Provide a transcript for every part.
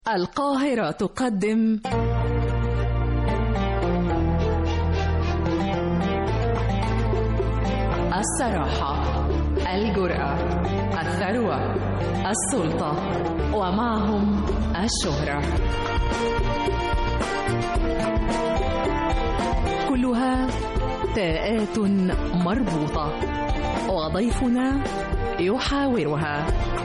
القاهرة تقدم الصراحة الجرأة الثروة السلطة ومعهم الشهرة كلها تاءات مربوطة وضيفنا يحاورها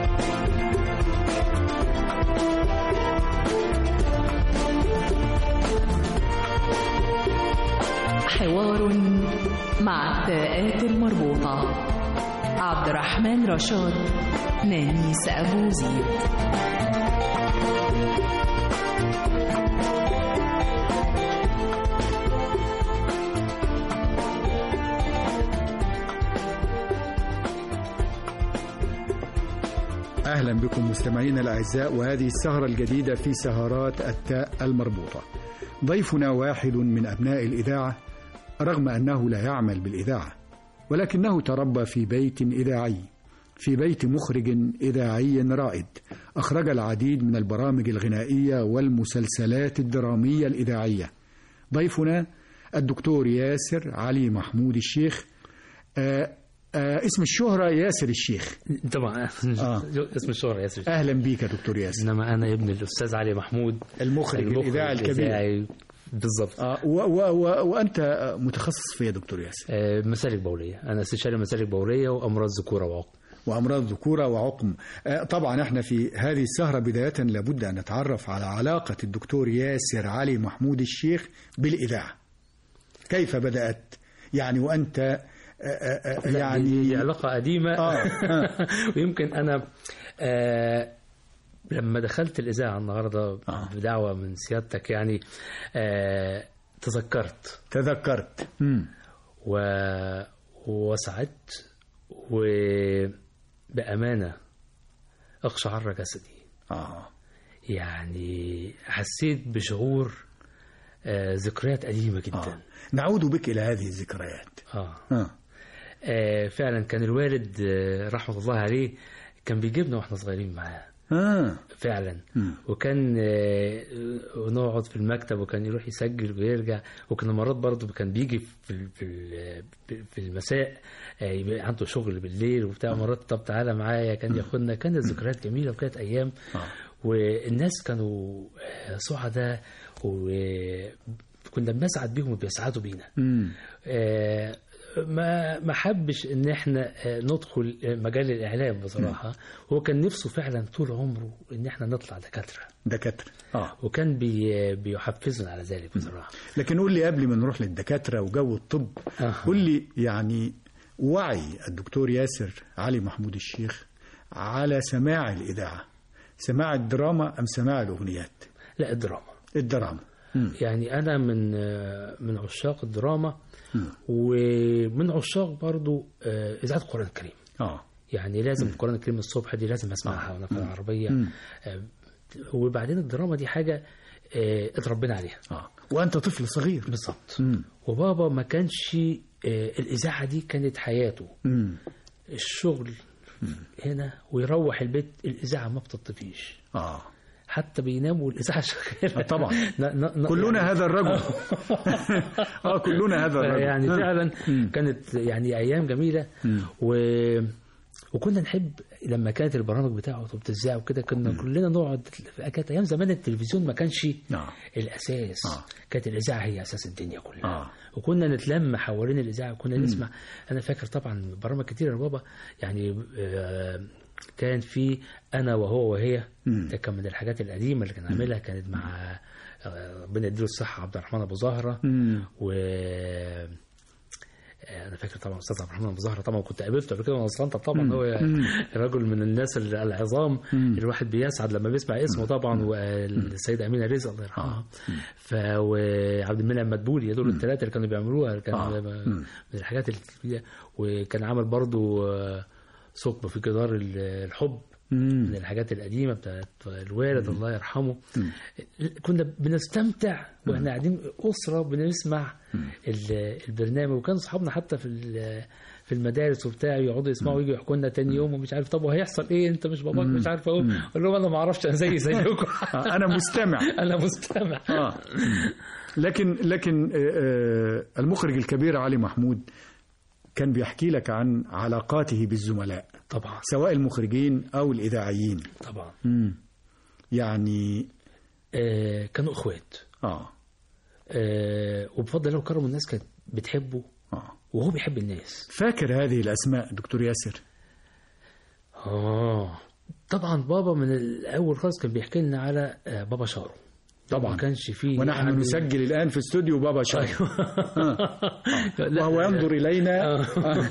حوار مع التاءات المربوطة عبد الرحمن رشاد نانيس أبو زيد أهلا بكم مستمعينا الأعزاء وهذه السهرة الجديدة في سهرات التاء المربوطة ضيفنا واحد من أبناء الإذاعة رغم أنه لا يعمل بالإذاعة ولكنه تربى في بيت إذاعي في بيت مخرج إذاعي رائد أخرج العديد من البرامج الغنائية والمسلسلات الدرامية الإذاعية ضيفنا الدكتور ياسر علي محمود الشيخ آه آه اسم الشهرة ياسر الشيخ طبعا آه. اسم الشهرة ياسر أهلا بيك يا دكتور ياسر انما انا ابن الاستاذ علي محمود المخرج الإذاعي الكبير الإذاعي بالظبط آه و و و وأنت متخصص في إيه يا دكتور ياسر آه، مسالك بوليه انا استشاري مسالك بوليه وامراض ذكوره وعقم وأمراض ذكورة وعقم آه، طبعا احنا في هذه السهرة بداية لابد أن نتعرف على علاقة الدكتور ياسر علي محمود الشيخ بالإذاعة كيف بدأت يعني وأنت آه، آه، آه، لا، يعني دي علاقه قديمه آه، آه. ويمكن انا آه لما دخلت الاذاعه النهارده آه. بدعوه من سيادتك يعني آه تذكرت تذكرت مم. و... وسعدت وبامانه اقشعر جسدي آه. يعني حسيت بشعور آه، ذكريات قديمة جدا آه. نعود بك إلى هذه الذكريات آه. آه. آه فعلا كان الوالد آه، رحمة الله عليه كان بيجيبنا واحنا صغيرين معاه آه. فعلا مم. وكان آه، ونقعد في المكتب وكان يروح يسجل ويرجع وكان مرات برضه كان بيجي في ال- في ال- في المساء آه، يبقى عنده شغل بالليل وبتاع مرات طب تعالى معايا كان ياخدنا كانت ذكريات جميله وكانت ايام آه. والناس كانوا آه، سعداء وكنا بنسعد بيهم وبيسعدوا بينا مم. آه، ما ما حبش ان احنا آه، ندخل مجال الاعلام بصراحه هو كان نفسه فعلا طول عمره ان احنا نطلع دكاتره دكاترة آه. وكان بي بيحفزنا على ذلك بصراحه لكن قول لي قبل ما نروح للدكاترة وجو الطب آه. قول لي يعني وعي الدكتور ياسر علي محمود الشيخ على سماع الإذاعة سماع الدراما أم سماع الأغنيات لا الدراما الدراما مم. يعني انا من آه، من عشاق الدراما مم. ومن عشاق برضو آه، اذاعه القران الكريم آه يعني لازم القرآن الكريم الصبح دي لازم اسمعها وانا في العربية مم. آه، وبعدين الدراما دي حاجة آه، اتربينا عليها آه وأنت طفل صغير بالظبط مم. وبابا ما كانش آه، الإذاعة دي كانت حياته مم. الشغل هنا ويروح البيت الإذاعة ما بتطفيش آه حتى بينام والإذاعة شغالة آه، طبعا. ن- ن- ن- كلنا يعني- هذا الرجل آه كلنا هذا الرجل يعني آه. فعلا مم. كانت يعني ايام جميله مم. و وكنا نحب لما كانت البرامج بتاعته بتذاع وكده كنا كلنا نقعد كانت ايام زمان التلفزيون ما كانش نعم الاساس آه. كانت الاذاعه هي اساس الدنيا كلها آه. وكنا نتلم حوالين الاذاعه وكنا نسمع انا فاكر طبعا برامج كتير يا بابا يعني آه، كان في انا وهو وهي مم. ده كان من الحاجات القديمه اللي كان عاملها كانت مع آه، ربنا يديله الصحه عبد الرحمن ابو زهره مم. و انا فاكر طبعا استاذ عبد الرحمن ابو زهره طبعا كنت قابلته قبل كده وانا صغير طبعا هو رجل من الناس ال- العظام الواحد بيسعد لما بيسمع اسمه طبعا والسيده امينه رزق الله يرحمها ف وعبد المنعم مدبولي دول الثلاثه اللي كانوا بيعملوها كان آه. من الحاجات اللي وكان عمل برضو آه، ثقب في جدار ال- الحب مم. من الحاجات القديمه بتاعت الوالد الله يرحمه كنا بنستمتع واحنا قاعدين اسره بنسمع ال- البرنامج وكان اصحابنا حتى في ال- في المدارس وبتاع يقعدوا يسمعوا ويجوا يحكوا لنا تاني يوم ومش عارف طب وهيحصل ايه انت مش باباك مش عارف اقول اقول لهم انا ما اعرفش انا زي زيكم آه، انا مستمع انا مستمع آه. لكن لكن آه، آه، المخرج الكبير علي محمود كان بيحكي لك عن علاقاته بالزملاء طبعا سواء المخرجين او الاذاعيين طبعا يعني آه كانوا اخوات اه آه وبفضل الله وكرم الناس كانت بتحبه اه وهو بيحب الناس فاكر هذه الاسماء دكتور ياسر اه طبعا بابا من الاول خالص كان بيحكي لنا على آه بابا شارو طبعا. ما كانش فيه ونحن يعني- نسجل الان في استوديو بابا شاي لا، وهو ينظر الينا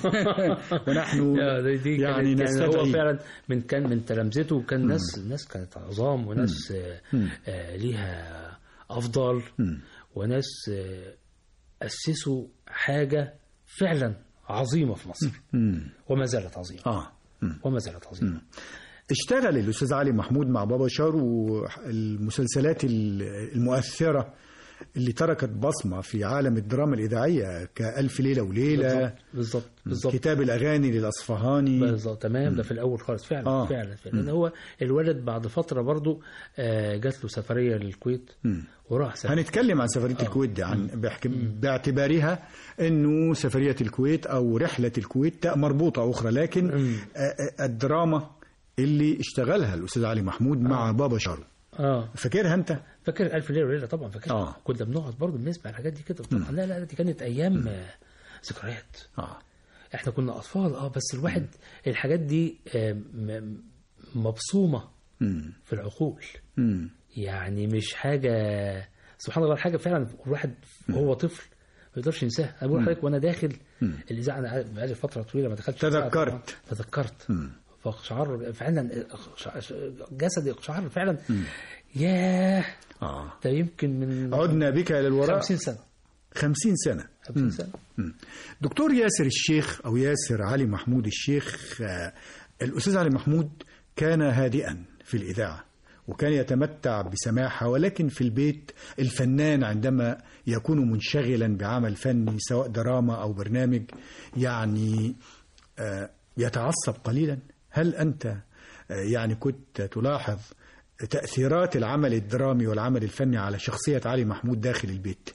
ونحن يا دي دي يعني كانت يعني هو نستدعي فعلا من كان من تلامذته وكان ناس ناس كانت عظام وناس آه، آه، ليها افضل وناس آه، اسسوا حاجه فعلا عظيمه في مصر مم. وما زالت عظيمه اه مم. وما زالت عظيمه اشتغل الأستاذ علي محمود مع بابا شار والمسلسلات ال- المؤثرة اللي تركت بصمة في عالم الدراما الإذاعية كألف ليلة وليلة بالظبط بالظبط بالظبط كتاب الأغاني للأصفهاني بالظبط تمام ده في الاول خالص فعلا آه. فعلا فعلا لان هو الولد بعد فتره برضو آه، جات له سفريه للكويت وراح سافر هنتكلم عن سفرية الكويت دي عن بحك- باعتبارها أنه سفرية الكويت أو رحلة الكويت تاء مربوطة أخرى لكن آه، آه، الدراما اللي اشتغلها الأستاذ علي محمود مع بابا شارو اه فاكرها أنت؟ فاكر الف ليله وليله طبعا فاكر آه. كنا بنقعد برضو بنسمع الحاجات دي كده طبعا لا لا دي كانت ايام آه، ذكريات آه. احنا كنا اطفال اه بس الواحد الحاجات دي آه، م- مبصومه مم. في العقول مم. يعني مش حاجه سبحان الله حاجه فعلا الواحد وهو طفل ما يقدرش ينساها انا بقول لحضرتك وانا داخل الاذاعه انا قاعد- بقالي فتره طويله ما دخلتش الإذاعة تذكرت. طبعاً. تذكرت فشعر فعلا أخش- جسدي شعر فعلا ياه آه. ده يمكن من عدنا بك إلى الوراء 50 سنه خمسين سنة 50 سنه مم. دكتور ياسر الشيخ أو ياسر علي محمود الشيخ آه، الأستاذ علي محمود كان هادئا في الإذاعة وكان يتمتع بسماحة ولكن في البيت الفنان عندما يكون منشغلا بعمل فني سواء دراما أو برنامج يعني آه، يتعصب قليلا هل أنت آه، يعني كنت تلاحظ تأثيرات العمل الدرامي والعمل الفني على شخصية علي محمود داخل البيت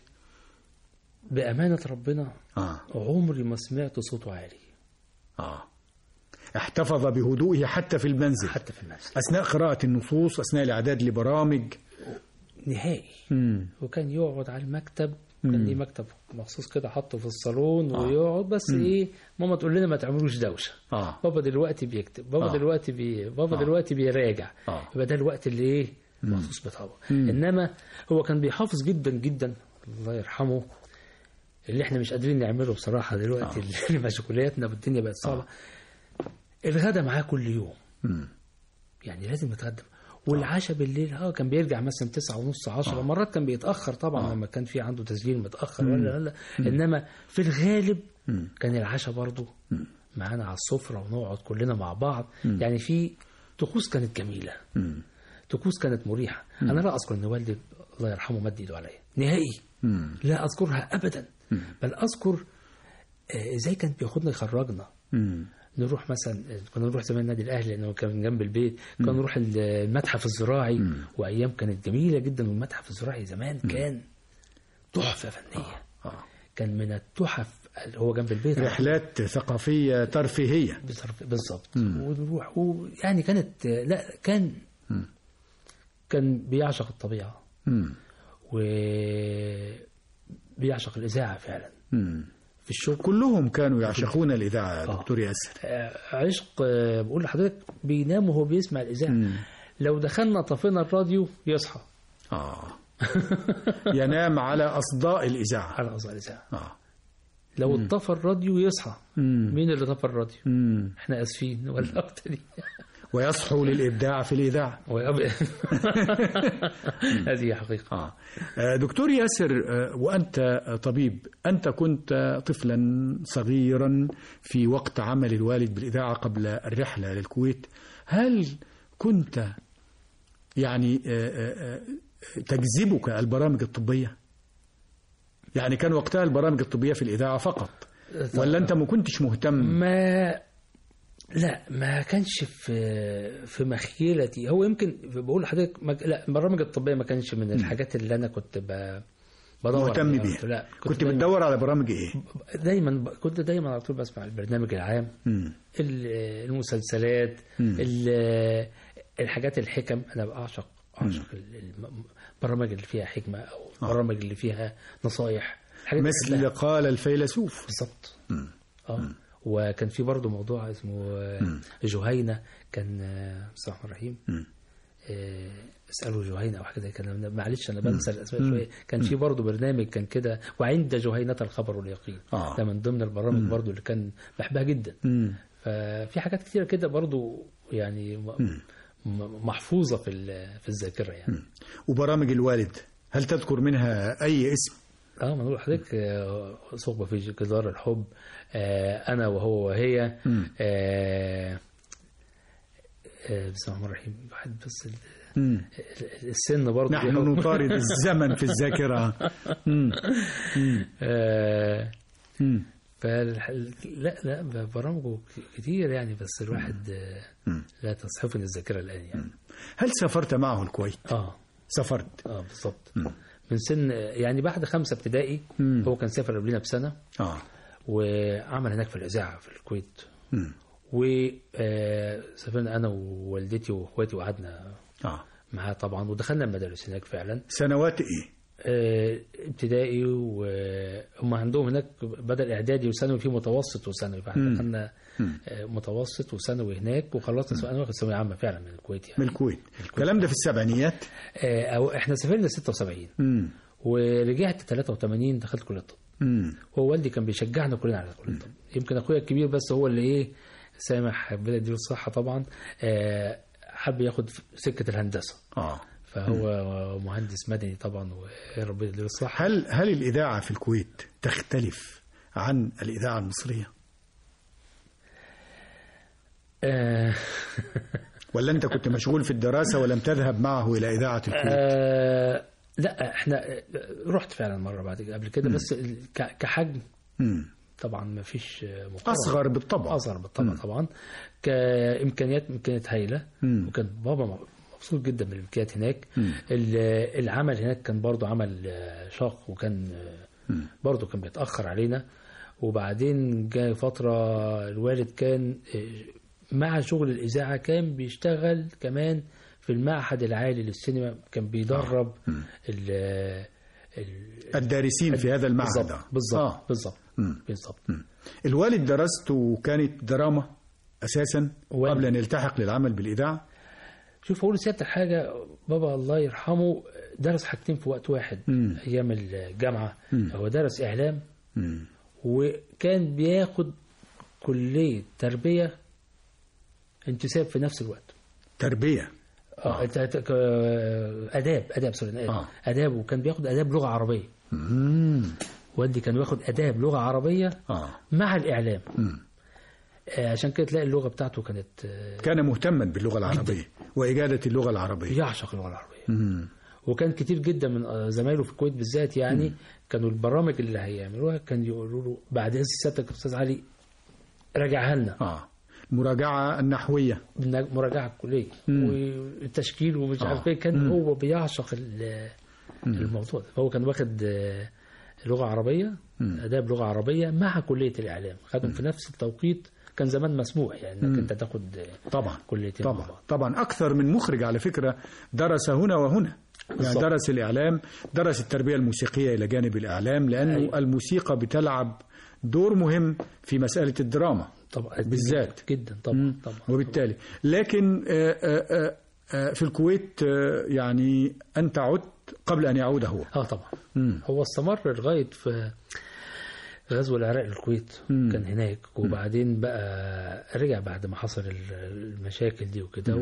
بامانه ربنا آه. عمري ما سمعت صوته عالي آه. احتفظ بهدوئه حتى في المنزل حتى في المنزل أثناء قراءة النصوص أثناء الإعداد لبرامج نهائي مم. وكان يقعد على المكتب كان ليه مكتب مخصوص كده حاطه في الصالون ويقعد بس ايه ماما تقول لنا ما تعملوش دوشه آه. بابا دلوقتي بيكتب بابا آه. دلوقتي بي... بابا دلوقتي بيراجع آه. يبقى ده الوقت اللي ايه مخصوص بطبعه انما هو كان بيحافظ جدا جدا الله يرحمه اللي احنا مش قادرين نعمله بصراحه دلوقتي اللي مشغولياتنا والدنيا بقت صعبه الغدا معاه كل يوم مم. يعني لازم نتغدى والعشاء بالليل اه كان بيرجع مثلا تسعة ونص عشرة مرات كان بيتأخر طبعا لما كان في عنده تسجيل متأخر ولا ولا إنما في الغالب كان العشاء برضو معانا على السفرة ونقعد كلنا مع بعض يعني في طقوس كانت جميلة مم. طقوس كانت مريحة أنا لا أذكر إن والدي الله يرحمه مد إيده عليا نهائي مم. لا أذكرها أبدا بل أذكر آه، إزاي كان بياخدنا يخرجنا مم. نروح مثلا كنا نروح زمان النادي الاهلي لانه كان جنب البيت كنا نروح المتحف الزراعي وايام كانت جميله جدا والمتحف الزراعي زمان كان تحفه فنيه آه. كان من التحف اللي هو جنب البيت رحلات ثقافية ترفيهية بصرف- بالظبط ونروح ويعني كانت لا كان كان بيعشق الطبيعه مم. وبيعشق الاذاعه فعلا مم. في الشغل كلهم كانوا يعشقون الإذاعة يا دكتور ياسر آه، عشق آه، بقول لحضرتك بينام وهو بيسمع الإذاعة لو دخلنا طفينا الراديو يصحى آه. ينام على أصداء الإذاعة على أصدقاء الإذاعة آه. لو اتطفى الراديو يصحى مم. مين اللي طفى الراديو مم. احنا اسفين ولا اكتر ويصحوا للإبداع في الإذاعة هذه حقيقة آه. آه، دكتور ياسر آه، وأنت طبيب أنت كنت طفلا صغيرا في وقت عمل الوالد بالإذاعة قبل الرحلة للكويت هل كنت يعني آه، آه، آه، تجذبك البرامج الطبية يعني كان وقتها البرامج الطبية في الإذاعة فقط ولا انت ما كنتش مهتم ما لا ما كانش في في مخيلتي هو يمكن بقول لحضرتك ما... لا البرامج الطبيه ما كانش من الحاجات اللي انا كنت ب... بدور مهتم عليها. بيها لا كنت دايماً- بتدور على برامج ايه دايما ب- كنت دايما على طول بسمع البرنامج العام مم. ال- المسلسلات ال- الحاجات الحكم انا بعشق اعشق ال- الم- البرامج اللي فيها حكمه او البرامج اللي فيها نصايح الحاجات دي مثل كلها. قال الفيلسوف بالظبط اه وكان في برضه موضوع اسمه آه، جهينه كان آه، بسم الله الرحمن الرحيم آه، اسالوا جهينه او حاجه زي كده معلش انا بنسى الاسماء شويه كان في برضه برنامج كان كده وعند جهينه الخبر واليقين آه. ده من ضمن البرامج برضه اللي كان بحبها جدا مم. ففي حاجات كتيره كده برضه يعني م- م- محفوظه في ال- في الذاكره يعني وبرامج الوالد هل تذكر منها اي اسم اه ما نقول لحضرتك آه، ثقبه في جدار الحب آه، انا وهو وهي آه، آه، بسم الله الرحمن الرحيم الواحد بس ال- مم. ال- السن برضه نحن بياخد- نطارد الزمن في الذاكرة مم. آه، مم. فالح... لا لا برامجه ك- كتير يعني بس الواحد آه، لا تصحفني الذاكره الان يعني هل سافرت معه الكويت اه سافرت اه بالظبط من سن يعني بعد خمسه ابتدائي مم. هو كان سافر قبلنا بسنه اه وعمل هناك في الاذاعه في الكويت مم. وسافرنا انا ووالدتي واخواتي وقعدنا اه معاه طبعا ودخلنا المدارس هناك فعلا سنوات ايه آه، ابتدائي وهم عندهم هناك بدل اعدادي وثانوي في متوسط وثانوي فاحنا دخلنا آه، متوسط وثانوي هناك وخلصنا ثانوي- انا واخد ثانويه عامه فعلا من الكويت من يعني الكويت الكلام ده في السبعينيات آه، او احنا سافرنا 76 مم. ورجعت 83 دخلت كليه الطب مم. هو والدي كان بيشجعنا كلنا على كليه الطب يمكن اخويا الكبير بس هو اللي ايه سامح ربنا يديله الصحه طبعا آه، حب ياخد سكه الهندسه اه فهو مهندس مدني طبعا وربنا يديله الصحه هل هل الإذاعة في الكويت تختلف عن الإذاعة المصرية آه، ولا أنت كنت مشغول في الدراسة ولم تذهب معه إلى إذاعة الكويت آه، لا احنا رحت فعلا مره بعد كده قبل كده بس ك- كحجم مم. طبعا ما فيش مقارنه أصغر بالطبع اصغر بالطبع طبعا كامكانيات امكانيات هايله مم. وكان بابا مبسوط جدا بالامكانيات هناك ال- العمل هناك كان برضو عمل آه، شاق وكان آه، برضو كان بيتاخر علينا وبعدين جاء فتره الوالد كان آه، مع شغل الاذاعه كان بيشتغل كمان في المعهد العالي للسينما كان بيدرب ال ال- الدارسين في هذا المعهد بالظبط بالظبط آه. بالظبط بالظبط الوالد درسته كانت دراما أساسا والد. قبل أن يلتحق للعمل بالإذاعة شوف اقول لسيادتك حاجه بابا الله يرحمه درس حاجتين في وقت واحد مم. ايام الجامعه مم. هو درس اعلام مم. وكان بياخد كليه تربيه انتساب في نفس الوقت تربية اه ت- ت- ك- اداب اداب سوري أنا آسف. آه. اداب وكان بياخد اداب لغه عربيه مم. والدي كان بياخد اداب لغه عربيه آه. مع الاعلام مم. آه، عشان كده تلاقي اللغه بتاعته كانت آه، كان مهتما باللغة العربية وإجادة اللغة العربية يعشق اللغه العربيه مم. وكان كتير جدا من آه، زمايله في الكويت بالذات يعني كانوا البرامج اللي هيعملوها كان يقولوا له بعد اذن سيادتك يا استاذ علي راجعها لنا آه. المراجعة النحوية من مراجعه الكليه والتشكيل ومش عارف ايه كان هو بيعشق ال- الموضوع ده فهو كان واخد آه، لغه عربيه اداب لغه عربيه مع كليه الاعلام خدهم في نفس التوقيت كان زمان مسموح يعني انك انت تاخد آه، طبعا كليتين مع طبعا بعض. طبعا أكثر من مخرج على فكرة درس هنا وهنا يعني بالضبط. درس الإعلام درس التربية الموسيقية إلى جانب الإعلام لأنه أيوة. الموسيقى بتلعب دور مهم في مسألة الدراما طبعا بالذات. جدا طبعا طبعا وبالتالي لكن آه، آه، آه، في الكويت آه، يعني أنت عدت قبل أن يعود هو اه طبعا مم. هو استمر لغايه في غزو العراق للكويت كان هناك وبعدين بقى رجع بعد ما حصل ال- المشاكل دي وكده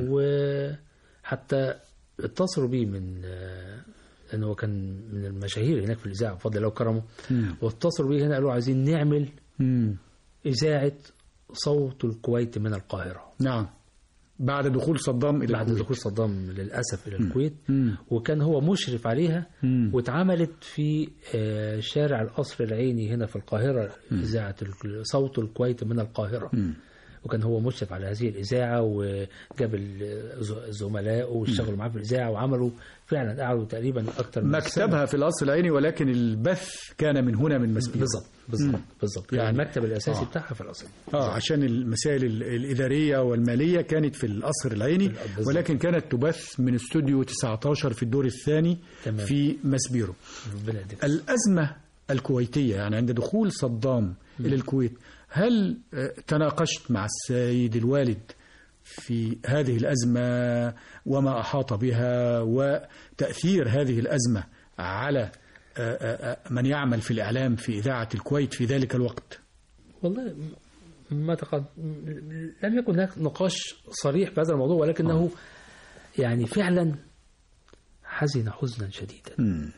وحتى اتصلوا بيه من آه، لان هو كان من المشاهير هناك في الاذاعه بفضل الله وكرمه واتصلوا بيه هنا قالوا عايزين نعمل مم. اذاعه صوت الكويت من القاهره نعم بعد دخول صدام إلى بعد الكويت. دخول صدام للاسف الى الكويت مم. وكان هو مشرف عليها مم. واتعملت في آه، شارع القصر العيني هنا في القاهره اذاعه ال- صوت الكويت من القاهره مم. وكان هو مشرف على هذه الاذاعه وجاب ال- زملائه واشتغلوا معاه في الاذاعه وعملوا فعلا قعدوا تقريبا اكثر من سنة. مكتبها في القصر العيني ولكن البث كان من هنا من مسبيرو بالظبط بالظبط بالظبط يعني يعني- المكتب الاساسي آه. بتاعها في الاصل اه عشان المسائل ال- الإدارية والمالية كانت في القصر العيني بالظبط. ولكن كانت تبث من استوديو 19 في الدور الثاني تمام. في مسبيرو ربنا يديك الأزمة الكويتية يعني عند دخول صدام إلى الكويت هل آه، تناقشت مع السيد الوالد في هذه الأزمة وما أحاط بها وتأثير هذه الأزمة على آه، آه، آه، من يعمل في الإعلام في إذاعة الكويت في ذلك الوقت والله ما تقد... لم يكن هناك نقاش صريح في هذا الموضوع ولكنه يعني فعلا حزن حزنا شديدا مم.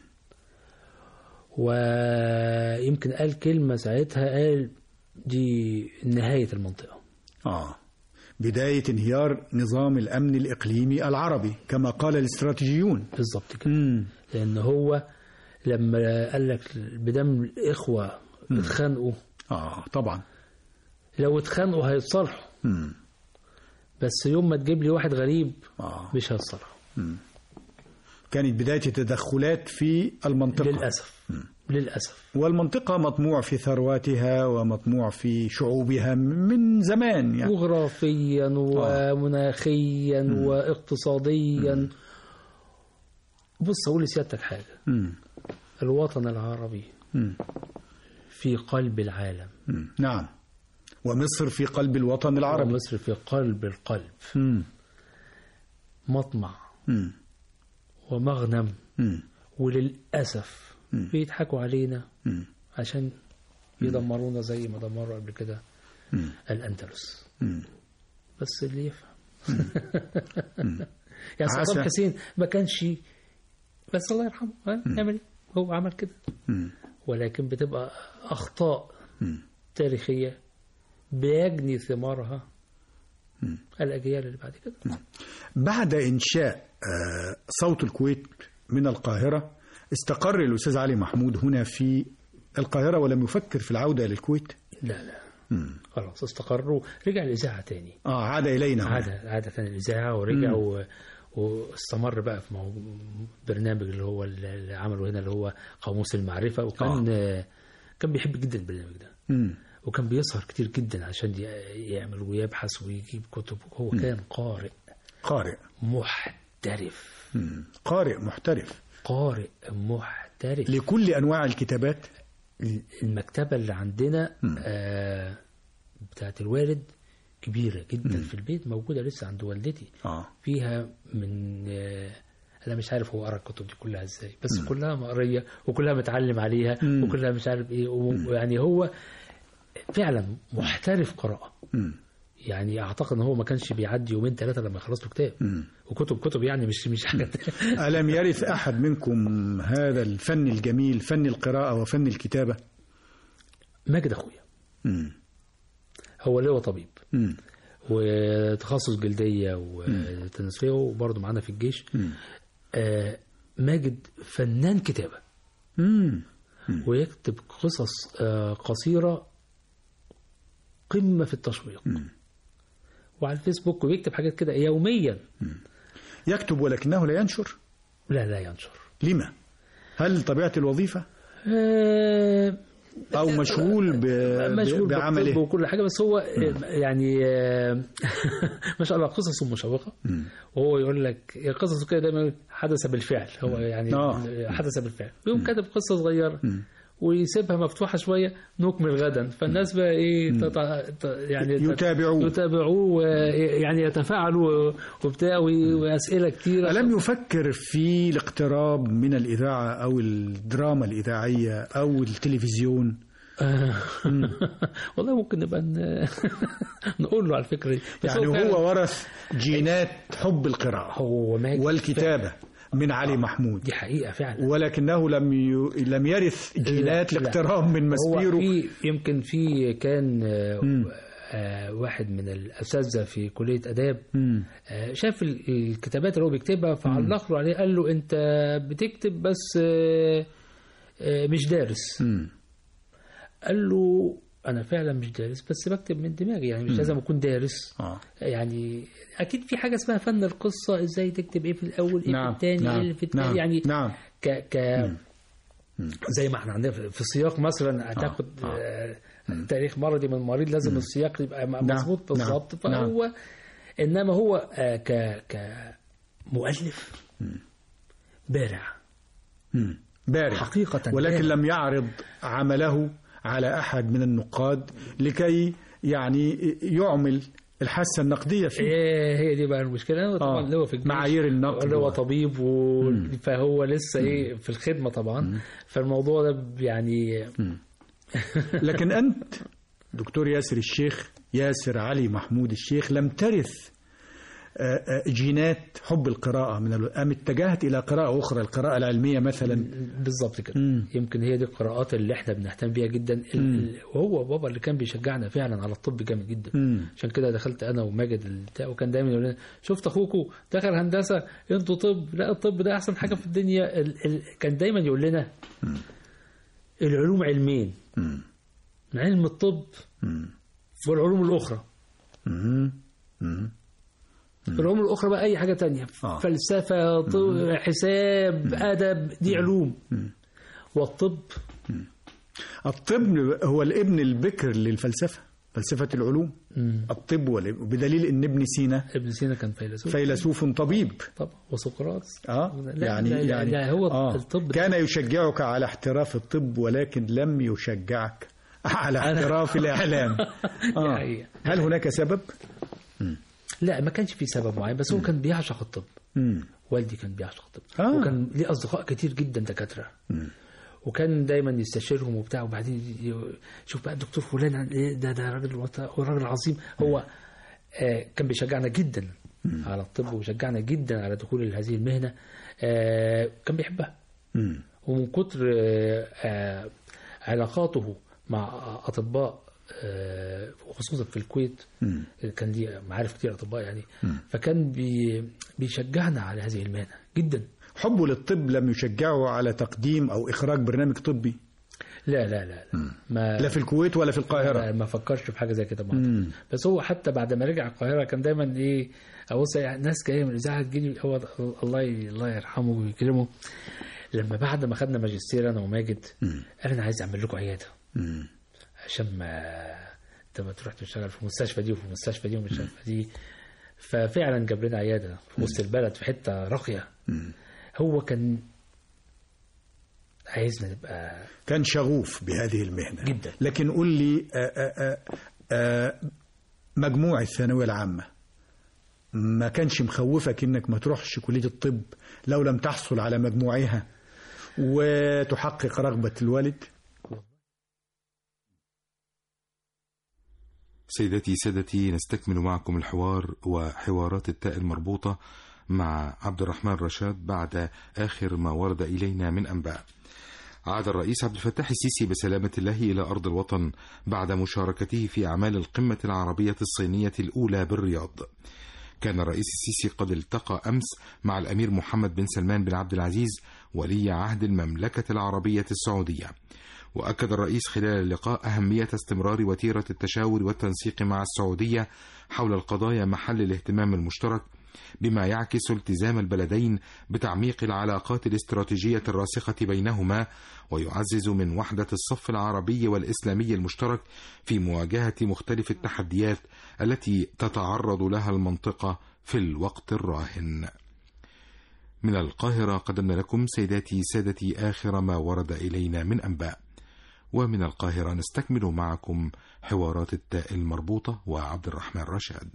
ويمكن قال كلمة ساعتها قال دي نهاية المنطقة آه بداية انهيار نظام الأمن الإقليمي العربي كما قال الاستراتيجيون بالظبط كده مم. لأن هو لما قال لك بدم الإخوة اتخانقوا آه طبعا لو اتخانقوا هيتصالحوا مم. بس يوم ما تجيب لي واحد غريب آه. مش هيتصالحوا كانت بداية التدخلات في المنطقة للأسف للأسف والمنطقة مطموع في ثرواتها ومطموع في شعوبها من زمان يعني جغرافيا ومناخيا واقتصاديا بص أقول لسيادتك حاجة مم. الوطن العربي مم. في قلب العالم مم. نعم ومصر في قلب الوطن العربي ومصر في قلب القلب مم. مطمع مم. ومغنم مم. وللأسف بيضحكوا علينا مم. عشان يدمرونا زي ما دمروا قبل كده مم. الأندلس مم. بس اللي يفهم يعني عسى. صدام حسين ما كانش بس الله يرحمه ها يعمل ايه هو عمل كده مم. ولكن بتبقى أخطاء مم. تاريخية بيجني ثمارها الأجيال اللي بعد كده بعد إنشاء آه، صوت الكويت من القاهرة استقر الأستاذ علي محمود هنا في القاهرة ولم يفكر في العودة إلى الكويت لا لا خلاص استقروا رجع الإذاعة تاني آه عاد إلينا هنا. عاد عاد تاني الإذاعة ورجع و... واستمر بقى في مو... برنامج اللي هو اللي عمله هنا اللي هو قاموس المعرفة وكان آه. كان بيحب جدا البرنامج ده مم. وكان بيسهر كتير جدا عشان ي- يعمل ويبحث ويجيب كتب هو كان قارئ قارئ محترف مم. قارئ محترف قارئ محترف لكل أنواع الكتابات المكتبة اللي عندنا آه بتاعت الوالد كبيرة جدا في البيت موجودة لسه عند والدتي آه. فيها من آه انا مش عارف هو قرا الكتب دي كلها ازاي بس كلها مقريه وكلها متعلم عليها مم. وكلها مش عارف ايه ويعني هو فعلا محترف قراءه مم. يعني اعتقد ان هو ما كانش بيعدي يومين ثلاثه لما يخلص له كتاب مم. وكتب كتب يعني مش مش حاجه ألم يرث أحد منكم هذا الفن الجميل فن القراءة وفن الكتابة ماجد اخويا مم. هو اللي هو طبيب مم. وتخصص جلديه وتنسيقيه وبرضه معانا في الجيش آه ماجد فنان كتابه مم. ويكتب قصص آه قصيره قمه في التشويق وعلى الفيسبوك ويكتب حاجات كده يوميا يكتب ولكنه لا ينشر لا لا ينشر لما؟ هل طبيعة الوظيفة آه أو مشغول ب... مشغول ب- بالطب بعمله وكل حاجه بس هو يعني آه، ما شاء الله قصصه مشوقه وهو يقول لك قصصه كده دايما يقول حدث بالفعل هو يعني آه. حدث بالفعل يقوم كاتب قصه صغيره ويسيبها مفتوحه شويه نكمل غدا فالناس بقى ايه تطع... ت- يعني تت- يتابعوه. يتابعوه ويعني يتفاعلوا وبتاع وي- واسئله كتيره ألم يفكر في الاقتراب من الإذاعة أو الدراما الإذاعية أو التلفزيون آه. والله ممكن نبقى ن- نقول له على الفكره دي بس يعني فعلاً هو ورث جينات حب القراءة هو ماجد والكتابة من علي محمود دي حقيقه فعلا ولكنه لم ي... لم يرث جينات لا. الاقتراب من هو مسبيرو في يمكن في كان آه، آه، واحد من الاساتذه في كليه اداب مم. آه، شاف ال- الكتابات اللي هو بيكتبها فعلق له عليه قال له انت بتكتب بس آه، آه، مش دارس مم. قال له انا فعلا مش دارس بس بكتب من دماغي يعني مش لازم اكون دارس آه. يعني اكيد في حاجه اسمها فن القصه ازاي تكتب ايه في الاول ايه نعم، في الثاني نعم، ايه اللي في الثاني نعم، يعني نعم. ك ك زي ما احنا عندنا في في السياق مثلا هتاخد آه. تاريخ مرضي من مريض لازم السياق يبقى م- نعم، مظبوط بالظبط نعم، فهو انما هو آه، ك كمؤلف بارع مم. بارع حقيقة ولكن بارع. لم يعرض عمله على أحد من النقاد لكي يعني يعمل الحاسة النقدية فيه إيه هي دي بقى المشكله طبعا آه. اللي هو في الجيش معايير النقد اللي هو و- طبيب و... فهو لسه ايه في الخدمه طبعا فالموضوع ده يعني لكن أنت دكتور ياسر الشيخ ياسر علي محمود الشيخ لم ترث آه، آه، جينات حب القراءة من ال- أم اتجهت إلى قراءة أخرى القراءة العلمية مثلا بالظبط كده مم. يمكن هي دي القراءات اللي احنا بنهتم بيها جدا ال- ال- وهو بابا اللي كان بيشجعنا فعلا على الطب جامد جدا مم. عشان كده دخلت انا وماجد البتاع وكان دايما يقول لنا شفت اخوكوا دخل هندسه انتوا طب لا الطب ده احسن حاجه في الدنيا ال... ال... كان دايما يقول لنا العلوم علمين مم. علم الطب مم. والعلوم الاخرى مم. مم. العلوم الاخرى بقى اي حاجه تانية آه. فلسفه طب حساب ادب دي علوم والطب الطب هو الابن البكر للفلسفة فلسفة العلوم الطب والابن بدليل أن ابن سينا ابن سينا كان فيلسوف فيلسوف طبيب طبعا وسقراط اه لا يعني لا لا يعني لا هو آه. الطب ده- كان يشجعك على احتراف الطب ولكن لم يشجعك على احتراف الاعلام آه. حقيقة. هل هناك سبب؟ لا ما كانش في سبب معين بس هو كان بيعشق الطب مم. والدي كان بيعشق الطب آه. وكان ليه اصدقاء كتير جدا دكاتره وكان دايما يستشيرهم وبتاع وبعدين ي- شوف بقى الدكتور فلان عن إيه ده ده راجل وط- هو راجل عظيم هو آه كان بيشجعنا جدا على الطب وشجعنا جدا على دخول هذه المهنه آه كان بيحبها مم. ومن كتر آه، آه، علاقاته مع أطباء آه، خصوصا في الكويت مم. كان لي معارف كتير أطباء يعني فكان بي بيشجعنا على هذه المهنة جدا حبه للطب لم يشجعه على تقديم او اخراج برنامج طبي لا لا لا, لا. ما لا في الكويت ولا في القاهره ما- ما فكرش في حاجه زي كده برضه بس هو حتى بعد ما رجع القاهره كان دايما ايه ابص يعني ناس جايه من الاذاعه تجيلي هو الله الله يرحمه ويكرمه لما بعد ما خدنا ماجستير انا وماجد قال انا عايز اعمل لكم عياده مم. عشان ما انت ما تروح تشتغل في مستشفى دي وفي مستشفى دي وفي مستشفى دي ففعلا جاب لنا عياده في وسط البلد في حته راقيه هو كان عايزنا نبقى كان شغوف بهذه المهنه جدا. لكن قل لي آه، آه، آه، آه، مجموع الثانويه العامه ما كانش مخوفك انك ما تروحش كليه الطب لو لم تحصل على مجموعها وتحقق رغبه الوالد سيداتي سادتي نستكمل معكم الحوار وحوارات التاء المربوطة مع عبد الرحمن رشاد بعد آخر ما ورد إلينا من أنباء عاد الرئيس عبد الفتاح السيسي بسلامة الله إلى أرض الوطن بعد مشاركته في أعمال القمة العربية الصينية الأولى بالرياض كان الرئيس السيسي قد التقى أمس مع الأمير محمد بن سلمان بن عبد العزيز ولي عهد المملكة العربية السعودية وأكد الرئيس خلال اللقاء أهمية استمرار وتيرة التشاور والتنسيق مع السعودية حول القضايا محل الاهتمام المشترك بما يعكس التزام البلدين بتعميق العلاقات الاستراتيجية الراسخة بينهما ويعزز من وحدة الصف العربي والإسلامي المشترك في مواجهة مختلف التحديات التي تتعرض لها المنطقة في الوقت الراهن. من القاهرة قدمنا لكم سيداتي سادتي آخر ما ورد إلينا من أنباء. ومن القاهرة نستكمل معكم حوارات التاء المربوطة وعبد الرحمن رشاد.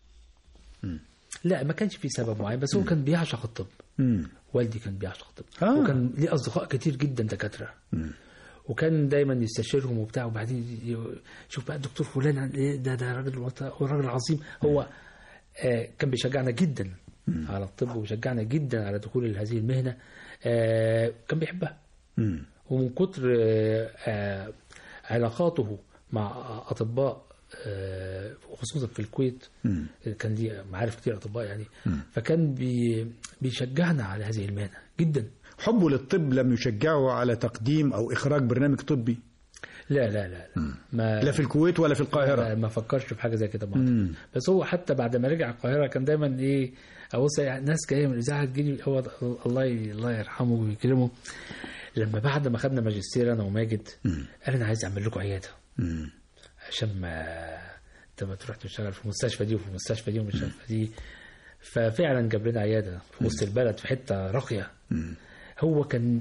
لا ما كانش في سبب معين بس هو كان بيعشق الطب مم. والدي كان بيعشق الطب آه. وكان ليه اصدقاء كتير جدا دكاتره وكان دايما يستشيرهم وبتاع وبعدين ي- شوف بقى الدكتور فلان عن إيه ده ده راجل وط- هو راجل عظيم هو آه كان بيشجعنا جدا على الطب وشجعنا جدا على دخول هذه المهنه آه كان بيحبها مم. ومن كتر آه، آه، علاقاته مع أطباء آه، وخصوصا في الكويت مم. كان لي معارف كتير اطباء يعني فكان بي بيشجعنا على هذه المهنه جدا حبه للطب لم يشجعه على تقديم أو إخراج برنامج طبي لا لا لا, لا. ما لا في الكويت ولا في القاهرة ما فكرش في حاجه زي كده برضه بس هو حتى بعد ما رجع القاهره كان دايما ايه ابص يعني ناس جايه من الاذاعه تجيلي هو الله الله يرحمه ويكرمه لما بعد ما خدنا ماجستير انا وماجد قال انا عايز اعمل لكم عياده مم. عشان ما انت ما تروح تشتغل في المستشفى دي وفي المستشفى دي والمستشفى دي ففعلا جاب لنا عياده في وسط البلد في حته راقيه هو كان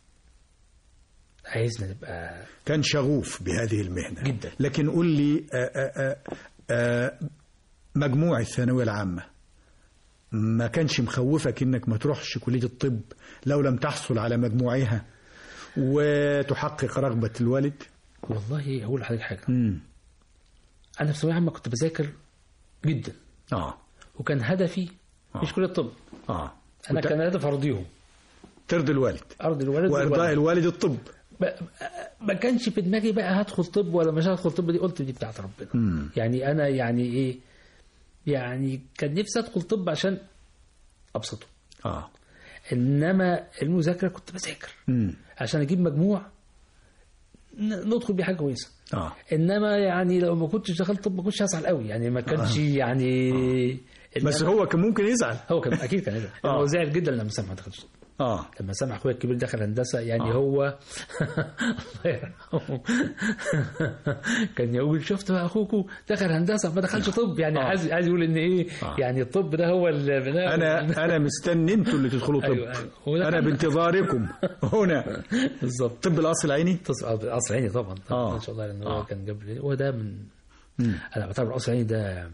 عايزنا نبقى كان شغوف بهذه المهنة جدا. لكن قل لي آه، آه، آه، آه، مجموع الثانوية العامة ما كانش مخوفك انك ما تروحش كلية الطب لو لم تحصل على مجموعها وتحقق رغبة الوالد والله هقول لحضرتك حاجه مم. انا في ثانويه عامه كنت بذاكر جدا اه وكان هدفي مش كليه الطب اه انا وت- كان هدفي ارضيهم ترضي الوالد ارضي الولد وارضاء والولد. الوالد الطب ب- ما كانش في دماغي بقى هدخل طب ولا مش هدخل طب دي قلت دي بتاعت ربنا يعني انا يعني ايه يعني كان نفسي ادخل طب عشان ابسطه اه انما المذاكره كنت بذاكر مم. عشان اجيب مجموع ن- ندخل بيه حاجه كويسه اه انما يعني لو ما كنتش دخلت طب ما كنتش هزعل قوي يعني ما كانش يعني بس إنما- هو كان ممكن يزعل هو كان اكيد كان يزعل آه. هو زعل جدا لما سمع ما دخلش طب اه لما سمع اخويا الكبير دخل هندسه يعني آه. هو الله يرحمه كان يقول شفت بقى اخوكوا دخل هندسه ما دخلش طب يعني آه. عايز عايز يقول ان ايه آه. يعني الطب ده هو اللي انا انا مستني انتوا اللي تدخلوا طب أيوة، أيوة. ودخلنا. انا بانتظاركم هنا بالظبط طب القصر العيني تص- قصر عيني طبعا طبعا آه. ان شاء الله لان آه. هو كان جاب لي وده من مم. انا بعتبر قصر عيني ده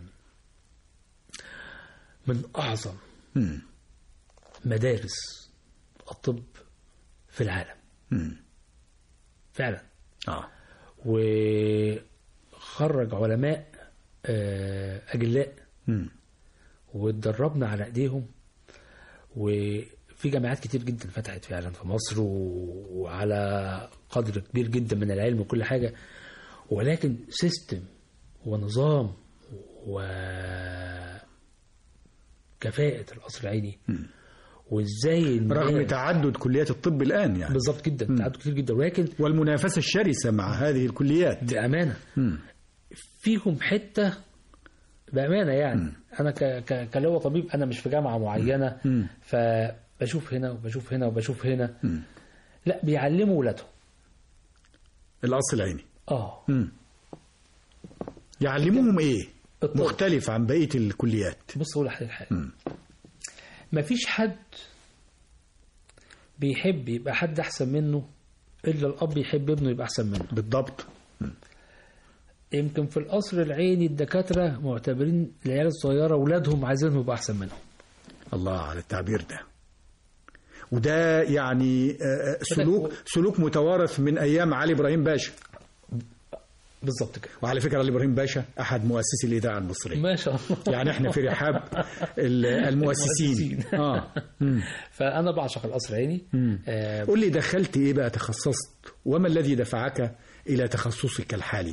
من اعظم مم. مدارس الطب في العالم مم. فعلا اه وخرج علماء آه، أجلاء مم. واتدربنا على ايديهم وفي جامعات كتير جدا فتحت فعلا في مصر و- وعلى قدر كبير جدا من العلم وكل حاجة ولكن سيستم ونظام وكفاءة القصر العيني وازاي الناس- رغم تعدد كليات الطب الان يعني بالظبط جدا تعدد كتير جدا ولكن والمنافسه الشرسه مع هذه الكليات بأمانة مم. فيهم حتة بأمانة يعني أنا ك... ك... كلو طبيب أنا مش في جامعة معينة مم. فبشوف هنا وبشوف هنا وبشوف هنا لا بيعلموا ولادهم القصر العيني اه مم. يعلموهم ايه الطب. مختلف عن بقيه الكليات بص أقول لحضرتك حاجة مم. مفيش حد بيحب يبقى حد أحسن منه إلا الأب يحب ابنه يبقى أحسن منه بالضبط يمكن في القصر العيني الدكاترة معتبرين العيال الصغيرة ولادهم عايزينهم يبقى أحسن منهم الله على التعبير ده وده يعني آه، سلوك سلوك متوارث من ايام علي ابراهيم باشا بالظبط كده وعلى فكره علي ابراهيم باشا احد مؤسسي الاذاعه المصريه ما شاء الله يعني احنا في رحاب ال- المؤسسين المؤسسين. اه مم. فأنا بعشق القصر العيني آه قول لي دخلت ايه بقى تخصصت وما الذي دفعك الى تخصصك الحالي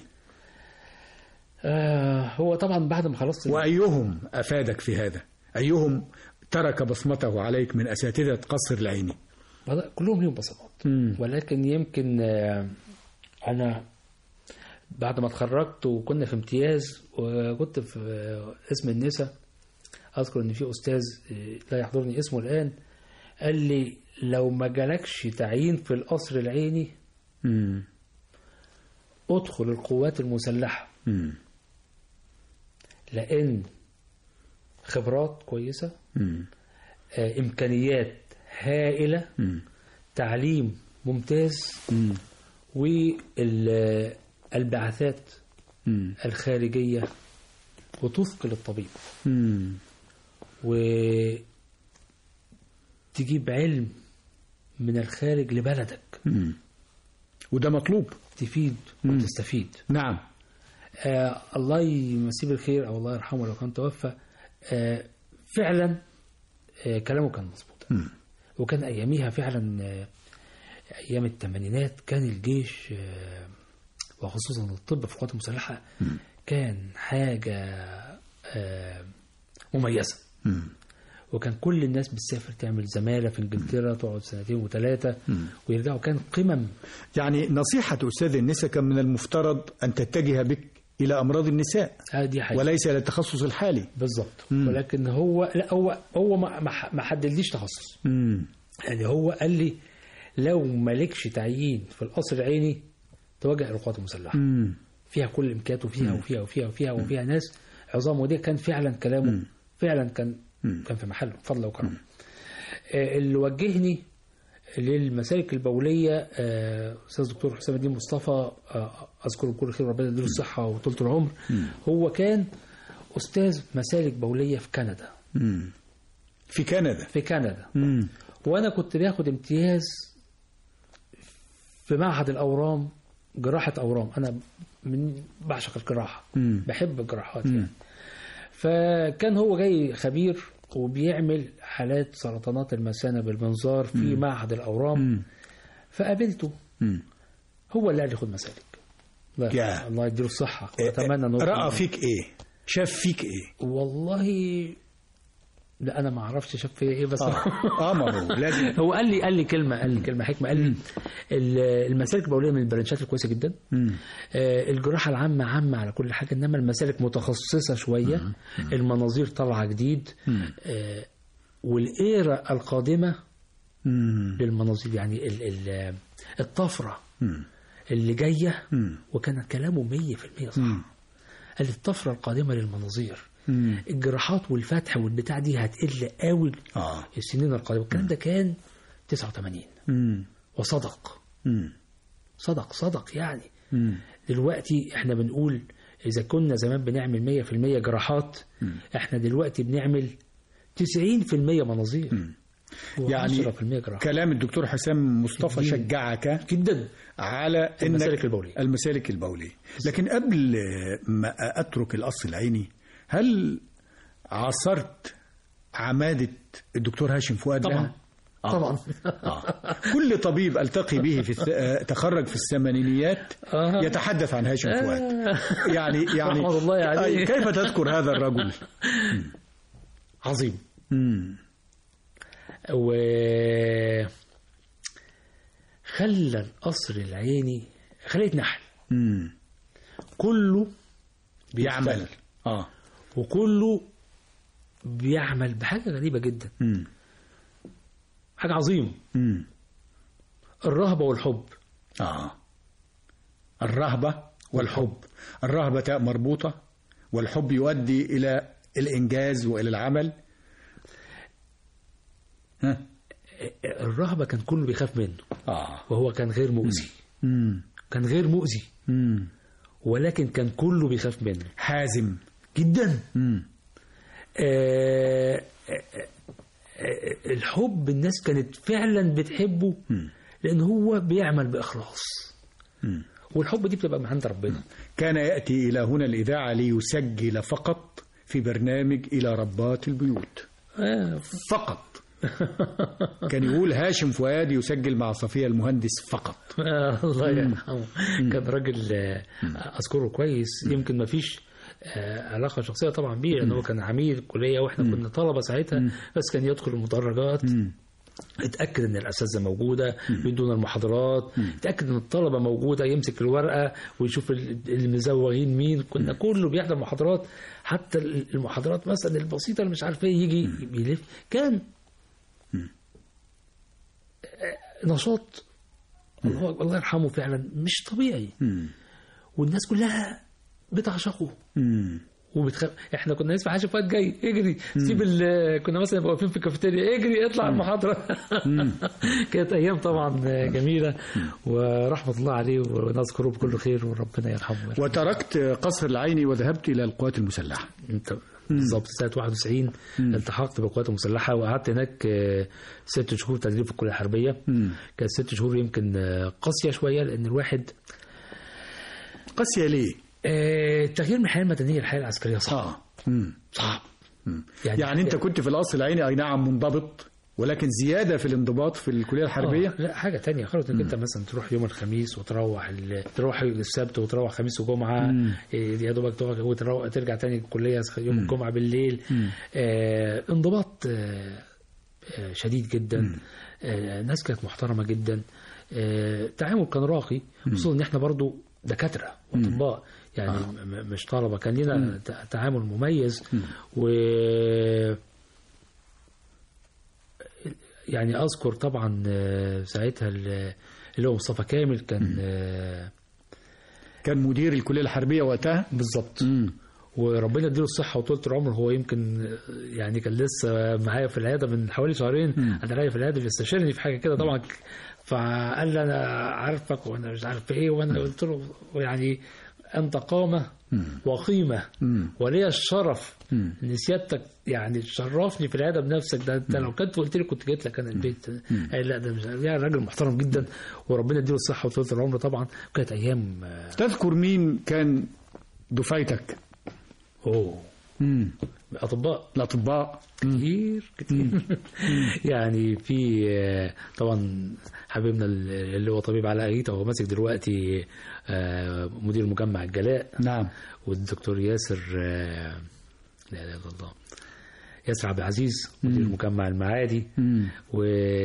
آه هو طبعا بعد ما خلصت وايهم افادك في هذا ايهم ترك بصمته عليك من اساتذه قصر العيني بدأ- كلهم ليهم بصمات ولكن يمكن آه، انا بعد ما اتخرجت وكنا في امتياز وكنت في آه، اسم النساء اذكر ان في استاذ آه، لا يحضرني اسمه الان قال لي لو ما جالكش تعيين في القصر العيني مم. ادخل القوات المسلحه مم. لان خبرات كويسه مم. آه، امكانيات هائله مم. تعليم ممتاز مم. والبعثات مم. الخارجية وتثقل الطبيب مم. وتجيب علم من الخارج لبلدك مم. وده مطلوب تفيد وتستفيد نعم آه الله يمسيه بالخير او الله يرحمه لو كان توفى آه فعلا آه كلامه كان مظبوط وكان اياميها فعلا آه ايام الثمانينات كان الجيش آه وخصوصا الطب في القوات المسلحه كان حاجة آه، مميزة مم. وكان كل الناس بتسافر تعمل زمالة في انجلترا تقعد سنتين وثلاثة ويرجعوا كان قمم يعني نصيحة أستاذ النساء كان من المفترض أن تتجه بك إلى أمراض النساء آه دي حاجة وليس إلى التخصص الحالي بالظبط ولكن هو لا هو هو ما ما- ما حددليش تخصص مم. يعني هو قال لي لو مالكش تعيين في القصر العيني توجه الى القوات المسلحه مم. فيها كل الامكانيات وفيها وفيها وفيها وفيها وفيها ناس عظام ودي كان فعلا كلامه فعلا كان كان في محله بفضل وكرم آه، اللي وجهني للمسالك البوليه آه، استاذ دكتور حسام الدين مصطفى آه، اذكره بكل خير ربنا يديله الصحه وطولة العمر هو كان استاذ مسالك بوليه في كندا مم. في كندا في كندا مم. وانا كنت باخد امتياز في معهد الاورام جراحه اورام انا من بعشق الجراحه مم. بحب الجراحات يعني فكان هو جاي خبير وبيعمل حالات سرطانات المثانه بالمنظار في معهد الاورام فقابلته مم. هو اللي قال لي خد مسالك الله, يا. الله يديله الصحه اتمنى انه رأى فيك إيه شاف فيك إيه والله لا انا ما اعرفش شاف فيا ايه بس آه ما هو لازم هو قال لي قال لي كلمه قال لي كلمه حكمه قال لي ال- المسالك البوليه من البرانشات الكويسه جدا آه، الجراحه العامه عامه على كل حاجه انما المسالك متخصصه شويه المناظير طالعه جديد آه، والايرا القادمه مم. للمناظير يعني ال- ال- الطفره اللي جايه وكان كلامه 100% صح قال لي الطفره القادمه للمناظير مم. الجراحات والفتح والبتاع دي هتقل قوي آه. السنين القادمه الكلام ده كان 89 مم. وصدق مم. صدق صدق يعني مم. دلوقتي احنا بنقول اذا كنا زمان بنعمل 100% جراحات احنا دلوقتي بنعمل 90% مناظير يعني و10% جراحات كلام الدكتور حسام مصطفى جديد. شجعك جدا على إنك- المسالك البولية. المسالك البولية لكن قبل ما أترك القص العيني هل عاصرت عمادة الدكتور هاشم فؤاد طبعا لها؟ طبعا آه. كل طبيب ألتقي به في الث... آه، تخرج في الثمانينيات آه. يتحدث عن هاشم فؤاد يعني يعني رحمة الله عليه. أي كيف تذكر هذا الرجل؟ عظيم مم. و خلى القصر العيني خلية نحل مم. كله يعمل بيشتغل. اه وكله بيعمل بحاجة غريبة جدا مم. حاجة عظيمة مم. الرهبة والحب آه. الرهبة والحب الرهبة تاء مربوطة والحب يؤدي إلى الإنجاز وإلى العمل ها؟ الرهبة كان كله بيخاف منه آه. وهو كان غير مؤذي مم. كان غير مؤذي مم. ولكن كان كله بيخاف منه حازم جدا مم. آه، آه، آه، الحب الناس كانت فعلا بتحبه لأن هو بيعمل بإخلاص والحب دي بتبقى من عند ربنا كان يأتي إلى هنا الإذاعة ليسجل فقط في برنامج إلى ربات البيوت آه، فقط كان يقول هاشم فؤاد يسجل مع صفية المهندس فقط آه، الله يرحمه كان راجل آه، أذكره كويس يمكن ما فيش آه، علاقة شخصية طبعا بيه لأن هو كان عميد الكلية وإحنا كنا طلبة ساعتها بس كان يدخل المدرجات اتاكد ان الاساتذه موجوده بيدونا المحاضرات اتاكد ان الطلبه موجوده يمسك الورقه ويشوف ال- المزوغين مين كنا كله بيحضر محاضرات حتى المحاضرات مثلا البسيطه اللي مش عارف ايه يجي بيلف كان آه، نشاط الله الله يرحمه فعلا مش طبيعي والناس كلها بتعشقه مم. وبتخاف احنا كنا نسمع حاجه فؤاد جاي اجري سيب ال... كنا مثلا نبقى واقفين في الكافيتيريا اجري اطلع المحاضره كانت ايام طبعا جميله ورحمه الله عليه ونذكره بكل خير وربنا يرحمه وتركت قصر العيني وذهبت إلى القوات المسلحة انت بالظبط سنه 91 التحقت بالقوات المسلحه وقعدت هناك آه، ست شهور تدريب في الكليه الحربيه كانت ست شهور يمكن آه، قاسيه شويه لان الواحد قاسية ليه؟ آه، التغيير من الحياه المدنيه للحياه العسكريه صعب آه. مم. صعب يعني, يعني أنت كنت في القصر العيني أي نعم منضبط ولكن زياده في الانضباط في الكليه الحربيه آه، لا حاجه تانية خالص انك انت مثلا تروح يوم الخميس وتروح ال... تروح السبت وتروح خميس وجمعه إيه، يا دوبك تقعد وتروح ترجع تاني الكليه يوم الجمعه بالليل آه انضباط آه آه شديد جدا آه ناس كانت محترمه جدا آه التعامل كان راقي خصوصا ان احنا برضو دكاتره واطباء يعني آه. مش طلبه كان لنا ت- تعامل مميز و يعني اذكر طبعا آه، ساعتها ال- اللي هو مصطفى كامل كان آه، كان مدير الكليه الحربيه وقتها بالظبط وربنا يديله الصحه وطولة العمر هو يمكن آه، يعني كان لسه معايا في العياده من حوالي شهرين انا رايح في العياده بيستشيرني في حاجه كده طبعا فقال لي انا عارفك وانا مش عارف ايه وانا قلت له يعني انت قامه وقيمه ولي الشرف ان سيادتك يعني تشرفني في العياده بنفسك ده انت لو كنت قلت لي كنت جيت لك انا البيت قال لا ده مش يعني راجل محترم جدا وربنا يديله الصحه وطولة العمر طبعا كانت ايام آه، تذكر مين كان دفعتك اوه اطباء الاطباء كتير كتير يعني في آه، طبعا حبيبنا اللي هو طبيب علاء عيطة هو ماسك دلوقتي آه، مدير مجمع الجلاء نعم والدكتور ياسر آه، لا اله الا الله ياسر عبد العزيز مدير مجمع المعادي و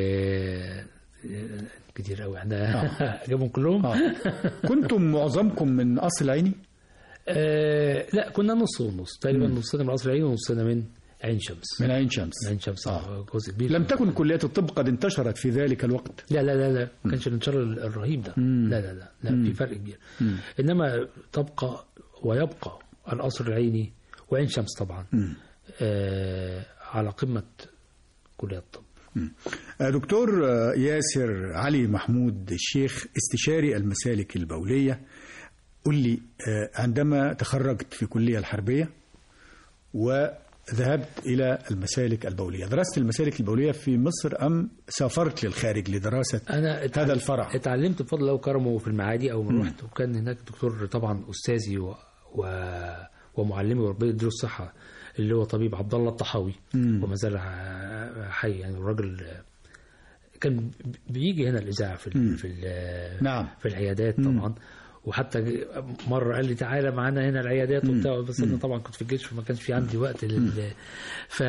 كتير قوي احنا جابهم كلهم آه. كنتم معظمكم من اصل العيني آه لا كنا نص ونص تقريبا نصنا من قصر العين ونصنا من عين شمس من عين شمس من عين شمس آه. جزء كبير لم تكن كليات الطب قد انتشرت في ذلك الوقت لا لا لا لا ما كانش الانتشار الرهيب ده لا لا لا لا في فرق كبير انما تبقى ويبقى القصر العيني وعين شمس طبعا آه على قمه كليه الطب آه، دكتور آه، ياسر علي محمود الشيخ استشاري المسالك البولية قل لي آه، عندما تخرجت في كلية الحربية وذهبت إلى المسالك البولية درست المسالك البولية في مصر أم سافرت للخارج لدراسة انا اتع- هذا الفرع اتعلمت بفضل الله وكرمه في المعادي اول ما رحت وكان هناك دكتور طبعا استاذي و... و... ومعلمي وربنا يديله الصحه اللي هو طبيب عبد الله الطحاوي وما زال ح- حي يعني الراجل كان بيجي هنا الاذاعه في ال... في ال... نعم. في العيادات طبعا وحتى مره قال لي تعالى معانا هنا العيادات وبتاع بس انا طبعا كنت في الجيش فما كانش في عندي وقت لل ف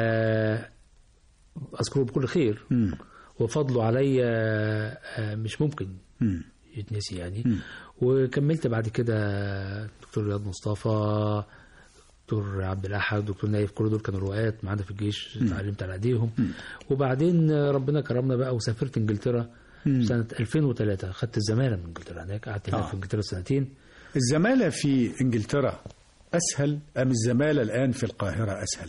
اذكره بكل خير وفضله عليا آه، مش ممكن يتنسي يعني وكملت بعد كده دكتور رياض مصطفى دكتور عبد الاحد دكتور نايف كل دول كانوا رؤات معانا في الجيش اتعلمت على ايديهم وبعدين ربنا كرمنا بقى وسافرت انجلترا سنه 2003 خدت الزماله من انجلترا هناك قعدت هناك آه. في انجلترا سنتين الزمالة في إنجلترا أسهل أم الزمالة الآن في القاهرة أسهل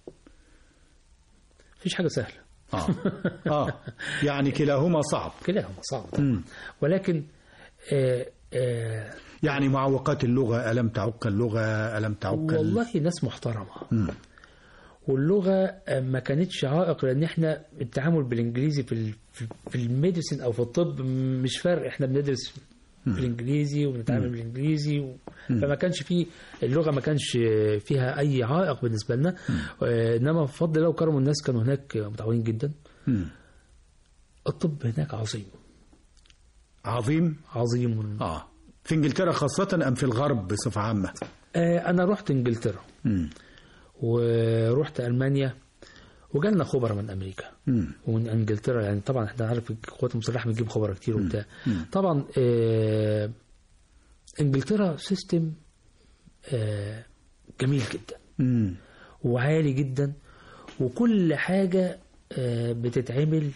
مفيش حاجه سهله آه. آه. يعني كلاهما صعب كلاهما صعب ولكن آه آه يعني معوقات اللغة ألم تعق اللغة ألم تعق ال- والله ناس محترمة واللغة ما كانتش عائق لأن احنا التعامل بالإنجليزي في ال- في- في الميديسين أو في الطب مش فرق احنا بندرس بالإنجليزي وبنتعامل بالإنجليزي و... فما كانش فيه اللغة ما كانش فيها أي عائق بالنسبة لنا آه، إنما بفضل الله وكرم الناس كانوا هناك متعاونين جدا مم. الطب هناك عظيم عظيم عظيم آه في إنجلترا خاصة أم في الغرب بصفة عامة آه، أنا رحت إنجلترا مم. ورحت ألمانيا وجالنا خبراء من أمريكا مم. ومن انجلترا يعني طبعا احنا عارف القوات المسلحه بتجيب خبراء كتير وبتاع طبعا آه انجلترا سيستم آه جميل جدا مم. وعالي جدا وكل حاجه آه بتتعمل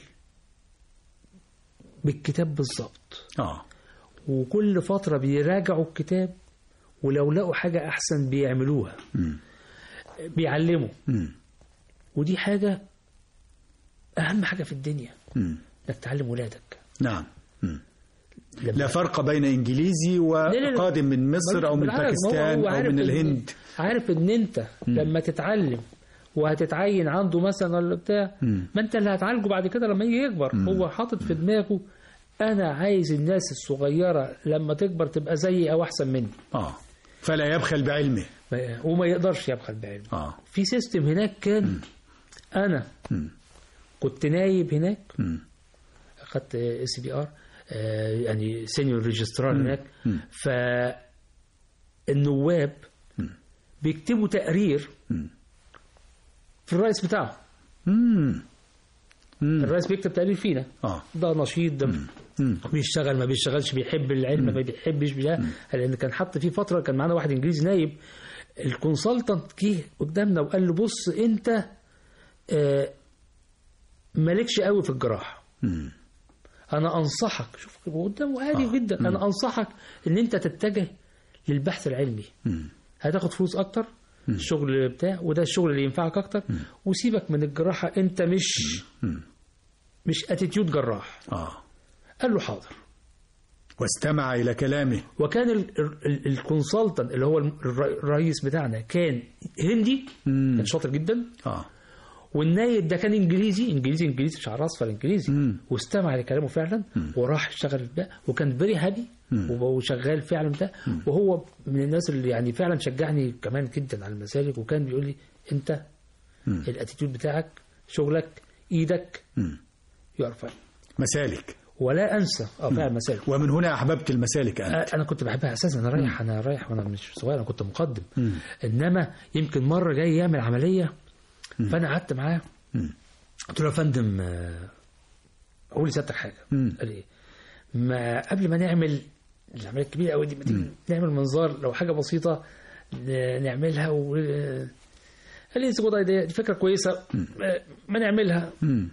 بالكتاب بالظبط آه وكل فتره بيراجعوا الكتاب ولو لقوا حاجه احسن بيعملوها بيعلموا مم. ودي حاجه اهم حاجه في الدنيا مم. انك تعلم ولادك نعم مم. لما- لا فرق بين إنجليزي لا، لا. وقادم من مصر أو من بالعكس، هو- باكستان هو أو عارف من إن- الهند عارف ان انت لما تتعلم وهتتعين عنده مثلا ولا بتاع ما انت اللي هتعالجه بعد كده لما يجي يكبر هو حاطط في دماغه انا عايز الناس الصغيره لما تكبر تبقى زيي او احسن مني آه فلا يبخل بعلمه ما- وما يقدرش يبخل بعلمه آه في سيستم هناك كان انا كنت نايب هناك مم. اخدت اس بي ار يعني سينيور ريجسترار هناك فالنواب بيكتبوا تقرير في الرئيس بتاعه مم. مم. الرئيس بيكتب تقرير فينا اه ده نشيط ده مم. بيشتغل ما بيشتغلش بيحب العلم ما بيحبش بلا لان كان حط في فتره كان معانا واحد انجليزي نايب الكونسلتنت جه قدامنا وقال له بص انت آه، مالكش قوي في الجراحه مم. انا انصحك شوف قدامه عادي جدا انا انصحك ان انت تتجه للبحث العلمي مم. هتاخد فلوس اكتر الشغل بتاع وده الشغل اللي ينفعك اكتر وسيبك من الجراحه انت مش مم. مش اتيتيود جراح اه قال له حاضر واستمع الى كلامه وكان ال- ال- الكونسلتنت اللي هو الر- الرئيس بتاعنا كان هندي مم. كان شاطر جدا اه والنايب ده كان انجليزي انجليزي انجليزي شعر اصفر انجليزي مم. واستمع لكلامه فعلا وراح اشتغل ده وكان فيري هابي وشغال فعلا ده وهو من الناس اللي يعني فعلا شجعني كمان جدا على المسالك وكان بيقول لي انت مم. الاتيتيود بتاعك شغلك ايدك مم. يرفع مسالك ولا انسى اه فعلا مسالك ومن هنا احببت المسالك انت آه، انا كنت بحبها اساسا انا رايح انا رايح وانا مش صغير انا كنت مقدم انما يمكن مره جاي يعمل عمليه فانا قعدت معاه قلت له يا فندم آه، قول لي سيادتك حاجه مم. قال ايه ما قبل ما نعمل العمليه الكبيره قوي دي ما تيجي نعمل منظار لو حاجه بسيطه ن- نعملها و قال لي سيبوا دي دي فكره كويسه آه، ما نعملها مم.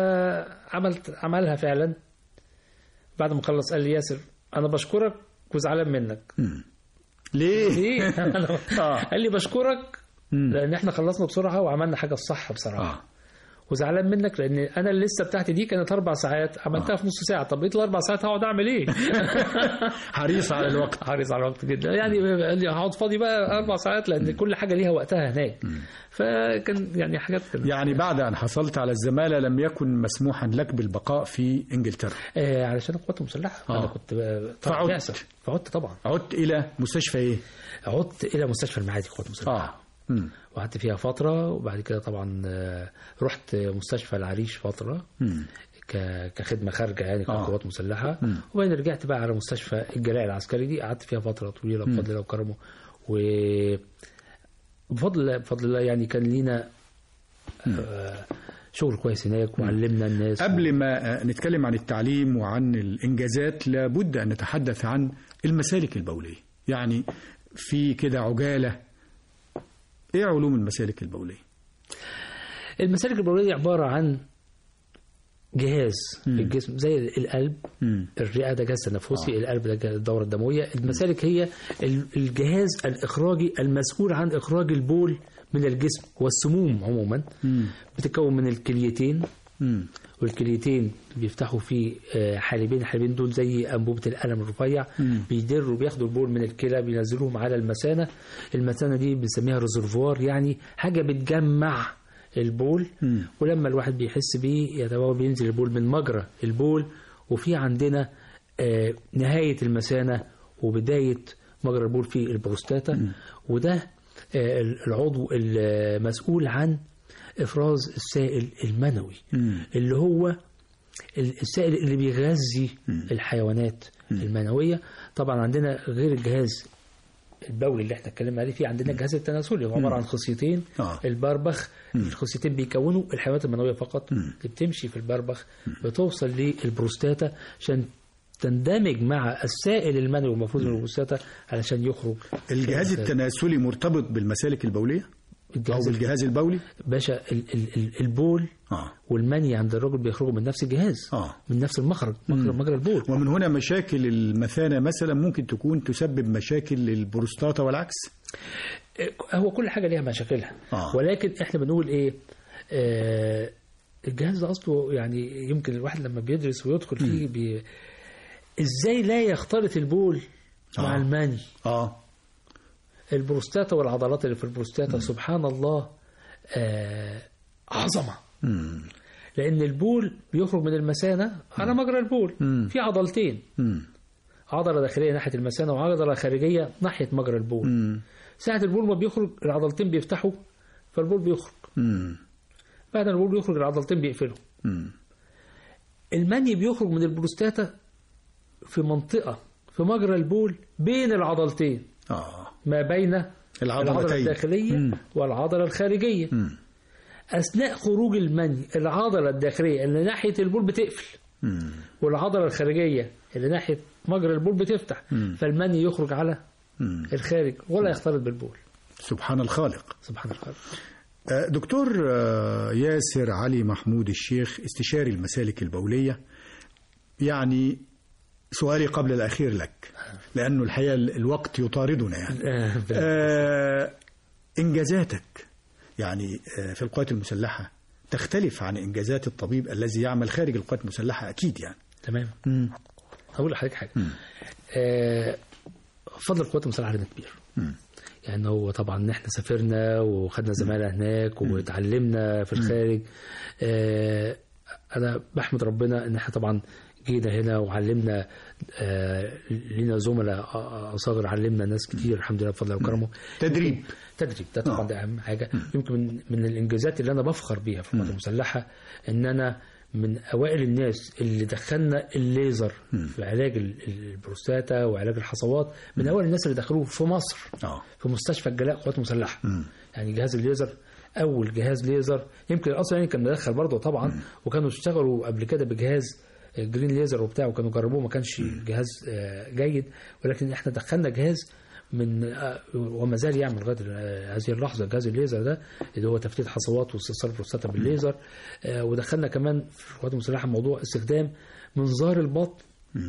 فعملت عملها فعلا بعد ما خلص قال لي ياسر انا بشكرك وزعلان منك ليه ليه آه. قال لي بشكرك مم. لان احنا خلصنا بسرعه وعملنا حاجه الصح بصراحه اه وزعلان منك لان انا اللسه بتاعتي دي كانت اربع ساعات عملتها في نص ساعه طب بقيت الاربع ساعات هقعد اعمل ايه؟ حريص على الوقت حريص على الوقت جدا يعني قال لي هقعد فاضي بقى اربع ساعات لان كل حاجه ليها وقتها هناك فكان يعني حاجات كده. يعني بعد ان حصلت على الزماله لم يكن مسموحا لك بالبقاء في انجلترا آه علشان القوات المسلحه آه. انا كنت آه، طبعاً فعدت. بعثة. فعدت طبعا عدت الى مستشفى ايه عدت الى مستشفى المعادي القوات المسلحه اه مم. وقعدت فيها فترة وبعد كده طبعا آه، رحت مستشفى العريش فترة مم. ك- كخدمة خارجة يعني آه. كقوات مسلحة وبعدين رجعت بقى على مستشفى الجلاء العسكري دي قعدت فيها فترة طويلة بفضل الله وكرمه و بفضل الله بفضل الله يعني كان لينا آه، شغل كويس هناك وعلمنا الناس قبل ما آه، نتكلم عن التعليم وعن الانجازات لابد ان نتحدث عن المسالك البوليه يعني في كده عجاله ايه علوم المسالك البوليه المسالك البولية عبارة عن جهاز في الجسم زي القلب مم. الرئه ده جهاز تنفسي القلب ده جهاز الدوره الدمويه المسالك هي ال- الجهاز الاخراجي المسؤول عن اخراج البول من الجسم والسموم عموما بتتكون من الكليتين مم. والكليتين بيفتحوا فيه آه، حالبين الحالبين دول زي انبوبه القلم الرفيع بيدروا بياخدوا البول من الكلى بينزلوهم على المثانه المثانه دي بنسميها ريزرفوار يعني حاجه بتجمع البول ولما الواحد بيحس بيه يتبول بينزل البول من مجرى البول وفي عندنا آه، نهايه المثانه وبدايه مجرى البول في البروستاتا وده آه، العضو المسؤول عن افراز السائل المنوي اللي هو السائل اللي بيغذي الحيوانات المنويه طبعا عندنا غير الجهاز البولي اللي احنا اتكلمنا عليه في عندنا الجهاز التناسلي هو عباره عن خصيتين آه. البربخ الخصيتين بيكونوا الحيوانات المنويه فقط اللي بتمشي في البربخ بتوصل للبروستاتا عشان تندمج مع السائل المنوي المفروض من البروستاتا علشان يخرج الجهاز التناسلي مرتبط بالمسالك البوليه او الجهاز بالجهاز البولي باشا ال- ال- ال- البول اه والمني عند الرجل بيخرجوا من نفس الجهاز آه. من نفس المخرج مخرج مجرى البول ومن هنا مشاكل المثانه مثلا ممكن تكون تسبب مشاكل للبروستاتا والعكس هو كل حاجه ليها مشاكلها آه. ولكن احنا بنقول ايه آه الجهاز ده اصله يعني يمكن الواحد لما بيدرس ويدخل فيه بي ازاي لا يختلط البول مع آه. المني اه البروستاتا والعضلات اللي في البروستاتا سبحان الله آه عظمه مم. لان البول بيخرج من المثانه على مجرى البول في عضلتين مم. عضله داخليه ناحيه المثانه وعضله خارجيه ناحيه مجرى البول مم. ساعه البول ما بيخرج العضلتين بيفتحوا فالبول بيخرج مم. بعد ما البول بيخرج العضلتين بيقفلوا المني بيخرج من البروستاتا في منطقة في مجرى البول بين العضلتين اه ما بين العضلتين. العضلة الداخلية مم. والعضلة الخارجية مم. أثناء خروج المني العضلة الداخلية اللي ناحية البول بتقفل مم. والعضلة الخارجية اللي ناحية مجرى البول بتفتح فالمني يخرج على مم. الخارج ولا يختلط بالبول سبحان الخالق سبحان الله آه، دكتور آه، ياسر علي محمود الشيخ استشاري المسالك البولية يعني سؤالي قبل الأخير لك لأنه الحقيقة ال- الوقت يطاردنا يعني آه، إنجازاتك يعني آه، في القوات المسلحة تختلف عن إنجازات الطبيب الذي يعمل خارج القوات المسلحة أكيد يعني تمام هقول لحضرتك حاجه آه فضل القوات المسلحه علينا كبير يعني هو طبعا ان احنا سافرنا وخدنا زماله هناك واتعلمنا في الخارج آه انا بحمد ربنا ان احنا طبعا جينا هنا وعلمنا آه لينا زملاء اصاغر علمنا ناس كتير الحمد لله بفضل الله وكرمه تدريب تدريب ده طبعا ده اهم حاجه يمكن من من الانجازات اللي انا بفخر بيها في القوات المسلحه ان انا من اوائل الناس اللي دخلنا الليزر في علاج ال- البروستاتا وعلاج الحصوات من اوائل الناس اللي دخلوه في مصر آه. في مستشفى الجلاء قوات مسلحه يعني جهاز الليزر اول جهاز ليزر يمكن اصلا يعني كان مدخل برضه طبعا وكانوا اشتغلوا قبل كده بجهاز جرين ليزر وبتاع وكانوا جربوه ما كانش جهاز آه، جيد ولكن احنا دخلنا جهاز من آه، وما زال يعمل لغايه آه، هذه اللحظه جهاز الليزر ده اللي هو تفتيت حصوات واستئصال بروستاتا بالليزر آه، ودخلنا كمان في القوات المسلحه موضوع استخدام منظار البطن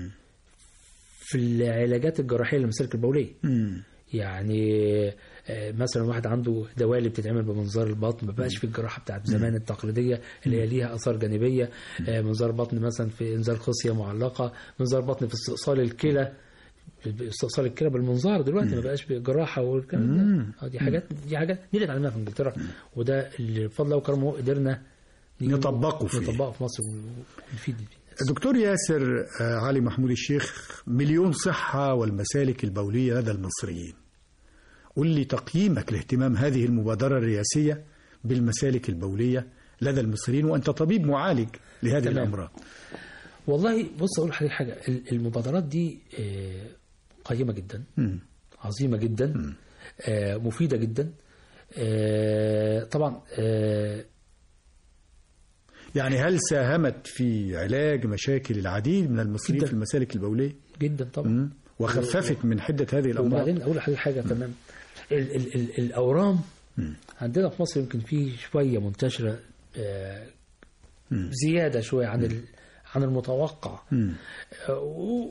في العلاجات الجراحيه للمسالك البوليه يعني آه، مثلا واحد عنده دوالي بتتعمل بمنظار البطن ما بقاش في الجراحه بتاعت زمان التقليديه اللي هي ليها اثار جانبيه آه، منظار بطن مثلا في انزال خصيه معلقه منظار بطن في استئصال الكلى استئصال الكلى بالمنظار دلوقتي ما بقاش بالجراحه والكلام ده آه، دي حاجات دي حاجات دي اللي اتعلمناها في انجلترا وده اللي بفضل الله وكرمه قدرنا نجيبه- نطبقه فيه. نطبقه في مصر ونفيد بيه دكتور ياسر آه، علي محمود الشيخ مليون صحة والمسالك البولية لدى المصريين قل لي تقييمك لاهتمام هذه المبادرة الرئاسية بالمسالك البولية لدى المصريين وأنت طبيب معالج لهذه تمام. الأمراض والله بص اقول لحضرتك حاجه ال- المبادرات دي آه، قيمه جدا مم. عظيمه جدا آه، مفيده جدا آه، طبعا آه، يعني هل ساهمت في علاج مشاكل العديد من المصريين جداً. في المسالك البولية جدا طبعا مم. وخففت من حدة هذه الأمراض وبعدين اقول لحضرتك حاجه تمام ال ال ال الاورام عندنا في مصر يمكن في شويه منتشره آه، زياده شويه عن ال- عن المتوقع آه، و-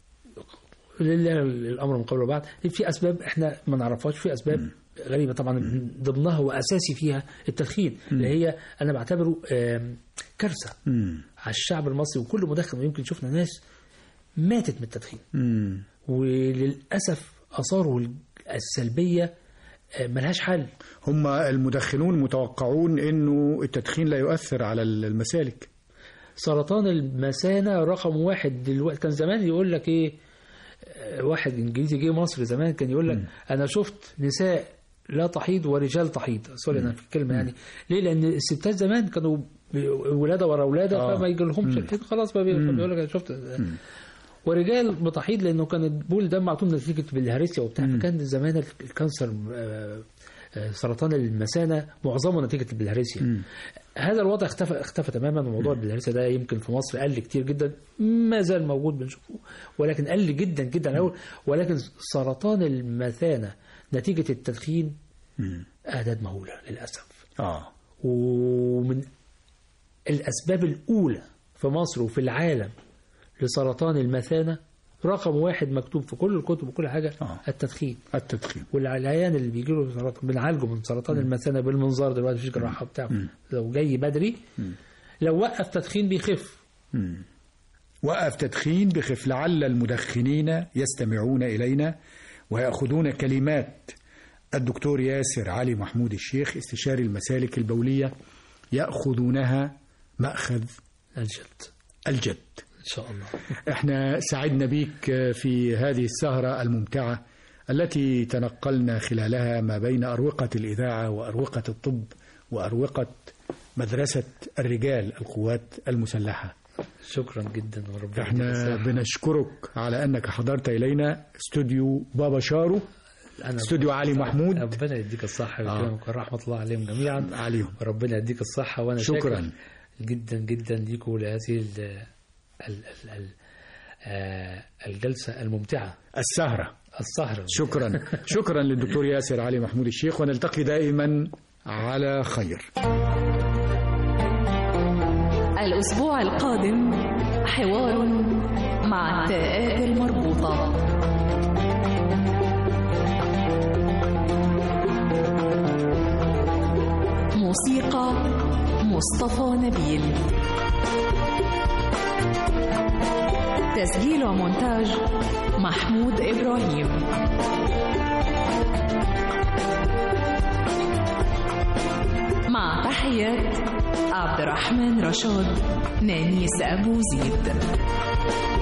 لله الامر من قبل وبعد في اسباب احنا ما نعرفهاش في اسباب غريبه طبعا من ضمنها واساسي فيها التدخين اللي هي انا بعتبره آم، كارثه على الشعب المصري وكل مدخن ويمكن شفنا ناس ماتت من التدخين مم. وللاسف اثاره السلبيه آه، ملهاش حل هم المدخنون متوقعون أنه التدخين لا يؤثر على المسالك سرطان المثانه رقم واحد دلوقتي كان زمان يقول لك ايه آه، واحد انجليزي جه مصر زمان كان يقول لك انا شفت نساء لا تحيض ورجال تحيض سوري انا في الكلمه يعني ليه لان الستات زمان كانوا ب- ولاده ورا ولاده آه. فما يجي لهمش الحيض خلاص بقى بي- بيقول لك انا شفت ورجال بتحيض لانه كان البول ده معطوم نتيجه بالهرسيا وبتاع فكان زمان الكانسر آه، آه، سرطان المثانه معظمه نتيجه البلهارسيا هذا الوضع اختفى اختفى تماما وموضوع البلهارسيا ده يمكن في مصر قل كتير جدا ما زال موجود بنشوفه ولكن قل جدا جدا عن الاول ولكن سرطان المثانه نتيجه التدخين اعداد مهوله للاسف آه ومن الأسباب الأولى في مصر وفي العالم لسرطان المثانة رقم واحد مكتوب في كل الكتب وكل حاجة آه. التدخين التدخين والعيان اللي بيجي له سرطان بنعالجه من سرطان المثانة بالمنظار دلوقتي مفيش جراحة بتاعه لو جاي بدري لو وقف تدخين بيخف وقف تدخين بخف لعل المدخنين يستمعون إلينا ويأخذون كلمات الدكتور ياسر علي محمود الشيخ استشاري المسالك البولية يأخذونها مأخذ الجد الجد إن شاء الله احنا سعدنا بيك في هذه السهرة الممتعة التي تنقلنا خلالها ما بين أروقة الإذاعة وأروقة الطب وأروقة مدرسة الرجال القوات المسلحة شكرا جدا وربنا احنا يديك الصحة. بنشكرك على أنك حضرت إلينا استوديو بابا شارو أنا استوديو علي محمود ربنا يديك الصحة آه. ويكرمك ورحمة الله عليهم جميعا عليهم وربنا يديك الصحة وأنا شكراً. شاكر جدا جدا ليكم ولهذه ال ال ال ال آه، الجلسة الممتعة السهرة السهرة شكرا شكرا للدكتور ياسر علي محمود الشيخ ونلتقي دائما على خير الأسبوع القادم حوار مع التاءات المربوطة موسيقى مصطفى نبيل تسجيل ومونتاج محمود إبراهيم مع تحيات عبد الرحمن رشاد نانيس أبو زيد